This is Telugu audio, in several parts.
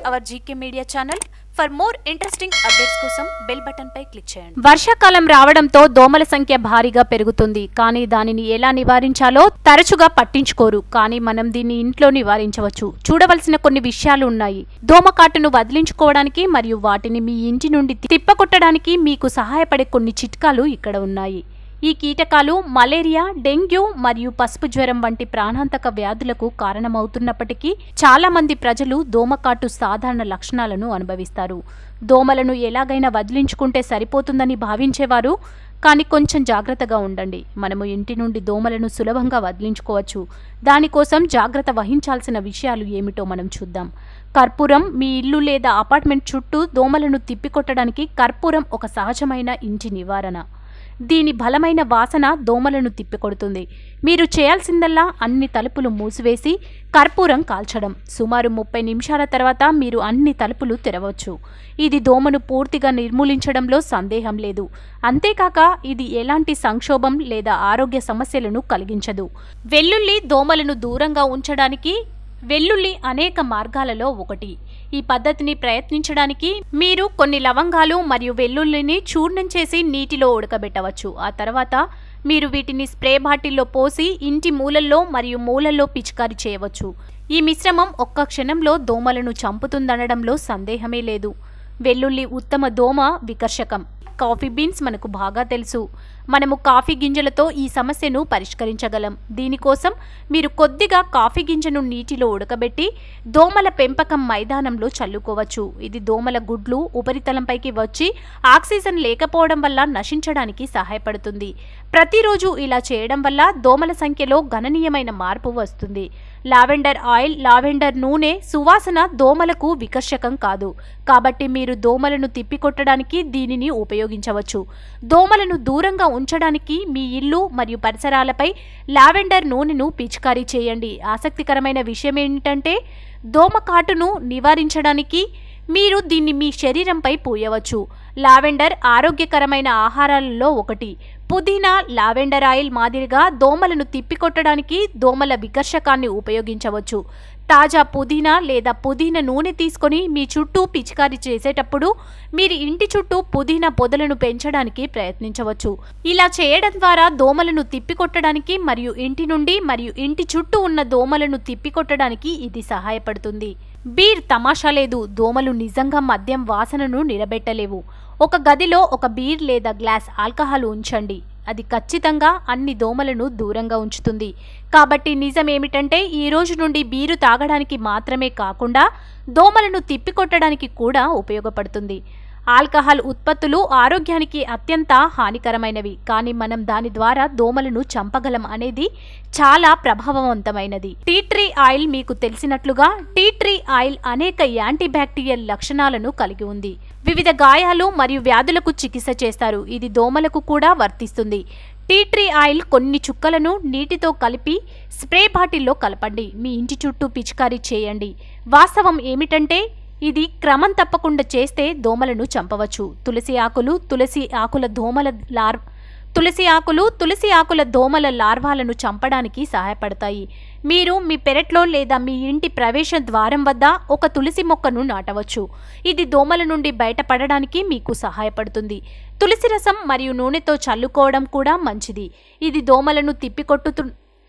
hour GK media channel for more interesting updates కోసం బెల్ బటన్ పై క్లిక్ చేయండి వర్షాకాలం రావడంతో దోమల సంఖ్య భారీగా పెరుగుతుంది కానీ దానిని ఎలా నివారించాలో తరచుగా పట్టించుకోరు కానీ మనం దీన్ని ఇంట్లో నివారించవచ్చు చూడవలసిన కొన్ని విషయాలు ఉన్నాయి దోమకాటును వదిలించుకోవడానికి మరియు వాటిని మీ ఇంటి నుండి తిప్పకొట్టడానికి మీకు సహాయపడే కొన్ని చిట్కాలు ఇక్కడ ఉన్నాయి ఈ కీటకాలు మలేరియా డెంగ్యూ మరియు పసుపు జ్వరం వంటి ప్రాణాంతక వ్యాధులకు కారణమవుతున్నప్పటికీ చాలా మంది ప్రజలు దోమకాటు సాధారణ లక్షణాలను అనుభవిస్తారు దోమలను ఎలాగైనా వదిలించుకుంటే సరిపోతుందని భావించేవారు కానీ కొంచెం జాగ్రత్తగా ఉండండి మనము ఇంటి నుండి దోమలను సులభంగా వదిలించుకోవచ్చు దానికోసం జాగ్రత్త వహించాల్సిన విషయాలు ఏమిటో మనం చూద్దాం కర్పూరం మీ ఇల్లు లేదా అపార్ట్మెంట్ చుట్టూ దోమలను తిప్పికొట్టడానికి కర్పూరం ఒక సహజమైన ఇంటి నివారణ దీని బలమైన వాసన దోమలను తిప్పికొడుతుంది మీరు చేయాల్సిందల్లా అన్ని తలుపులు మూసివేసి కర్పూరం కాల్చడం సుమారు ముప్పై నిమిషాల తర్వాత మీరు అన్ని తలుపులు తెరవచ్చు ఇది దోమను పూర్తిగా నిర్మూలించడంలో సందేహం లేదు అంతేకాక ఇది ఎలాంటి సంక్షోభం లేదా ఆరోగ్య సమస్యలను కలిగించదు వెల్లుల్లి దోమలను దూరంగా ఉంచడానికి వెల్లుల్లి అనేక మార్గాలలో ఒకటి ఈ పద్ధతిని ప్రయత్నించడానికి మీరు కొన్ని లవంగాలు మరియు వెల్లుల్లిని చూర్ణం చేసి నీటిలో ఉడకబెట్టవచ్చు ఆ తర్వాత మీరు వీటిని స్ప్రే బాటిల్లో పోసి ఇంటి మూలల్లో మరియు మూలల్లో పిచికారి చేయవచ్చు ఈ మిశ్రమం ఒక్క క్షణంలో దోమలను చంపుతుందనడంలో సందేహమే లేదు వెల్లుల్లి ఉత్తమ దోమ వికర్షకం కాఫీ బీన్స్ మనకు బాగా తెలుసు మనము కాఫీ గింజలతో ఈ సమస్యను పరిష్కరించగలం దీనికోసం మీరు కొద్దిగా కాఫీ గింజను నీటిలో ఉడకబెట్టి దోమల పెంపకం మైదానంలో చల్లుకోవచ్చు ఇది దోమల గుడ్లు ఉపరితలంపైకి వచ్చి ఆక్సిజన్ లేకపోవడం వల్ల నశించడానికి సహాయపడుతుంది ప్రతిరోజు ఇలా చేయడం వల్ల దోమల సంఖ్యలో గణనీయమైన మార్పు వస్తుంది లావెండర్ ఆయిల్ లావెండర్ నూనె సువాసన దోమలకు వికర్షకం కాదు కాబట్టి మీరు దోమలను తిప్పికొట్టడానికి దీనిని ఉపయోగించవచ్చు దోమలను దూరంగా ఉంచడానికి మీ ఇల్లు మరియు పరిసరాలపై లావెండర్ నూనెను పిచికారీ చేయండి ఆసక్తికరమైన విషయం ఏంటంటే దోమకాటును నివారించడానికి మీరు దీన్ని మీ శరీరంపై పూయవచ్చు లావెండర్ ఆరోగ్యకరమైన ఆహారాలలో ఒకటి పుదీనా లావెండర్ ఆయిల్ మాదిరిగా దోమలను తిప్పికొట్టడానికి దోమల వికర్షకాన్ని ఉపయోగించవచ్చు తాజా పుదీనా లేదా పుదీనా నూనె తీసుకొని మీ చుట్టూ పిచికారీ చేసేటప్పుడు మీరు ఇంటి చుట్టూ పుదీనా పొదలను పెంచడానికి ప్రయత్నించవచ్చు ఇలా చేయడం ద్వారా దోమలను తిప్పికొట్టడానికి మరియు ఇంటి నుండి మరియు ఇంటి చుట్టూ ఉన్న దోమలను తిప్పికొట్టడానికి ఇది సహాయపడుతుంది బీర్ తమాషా లేదు దోమలు నిజంగా మద్యం వాసనను నిలబెట్టలేవు ఒక గదిలో ఒక బీర్ లేదా గ్లాస్ ఆల్కహాల్ ఉంచండి అది ఖచ్చితంగా అన్ని దోమలను దూరంగా ఉంచుతుంది కాబట్టి నిజం ఏమిటంటే ఈ రోజు నుండి బీరు తాగడానికి మాత్రమే కాకుండా దోమలను తిప్పికొట్టడానికి కూడా ఉపయోగపడుతుంది ఆల్కహాల్ ఉత్పత్తులు ఆరోగ్యానికి అత్యంత హానికరమైనవి కానీ మనం దాని ద్వారా దోమలను చంపగలం అనేది చాలా ప్రభావవంతమైనది టీ ట్రీ ఆయిల్ మీకు తెలిసినట్లుగా టీ ట్రీ ఆయిల్ అనేక యాంటీబ్యాక్టీరియల్ లక్షణాలను కలిగి ఉంది వివిధ గాయాలు మరియు వ్యాధులకు చికిత్స చేస్తారు ఇది దోమలకు కూడా వర్తిస్తుంది టీ ట్రీ ఆయిల్ కొన్ని చుక్కలను నీటితో కలిపి స్ప్రే బాటిల్లో కలపండి మీ ఇంటి చుట్టూ పిచికారీ చేయండి వాస్తవం ఏమిటంటే ఇది క్రమం తప్పకుండా చేస్తే దోమలను చంపవచ్చు తులసి ఆకులు తులసి ఆకుల దోమల లార్ తులసి ఆకులు తులసి ఆకుల దోమల లార్వాలను చంపడానికి సహాయపడతాయి మీరు మీ పెరట్లో లేదా మీ ఇంటి ప్రవేశ ద్వారం వద్ద ఒక తులసి మొక్కను నాటవచ్చు ఇది దోమల నుండి బయటపడడానికి మీకు సహాయపడుతుంది తులసి రసం మరియు నూనెతో చల్లుకోవడం కూడా మంచిది ఇది దోమలను తిప్పికొట్టుతు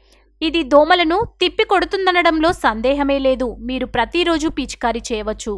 ఇది దోమలను తిప్పి కొడుతుందనడంలో సందేహమే లేదు మీరు ప్రతిరోజు పిచికారీ చేయవచ్చు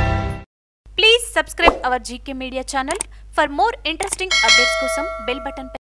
please subscribe our GK media channel for more interesting updates కోసం బెల్ బటన్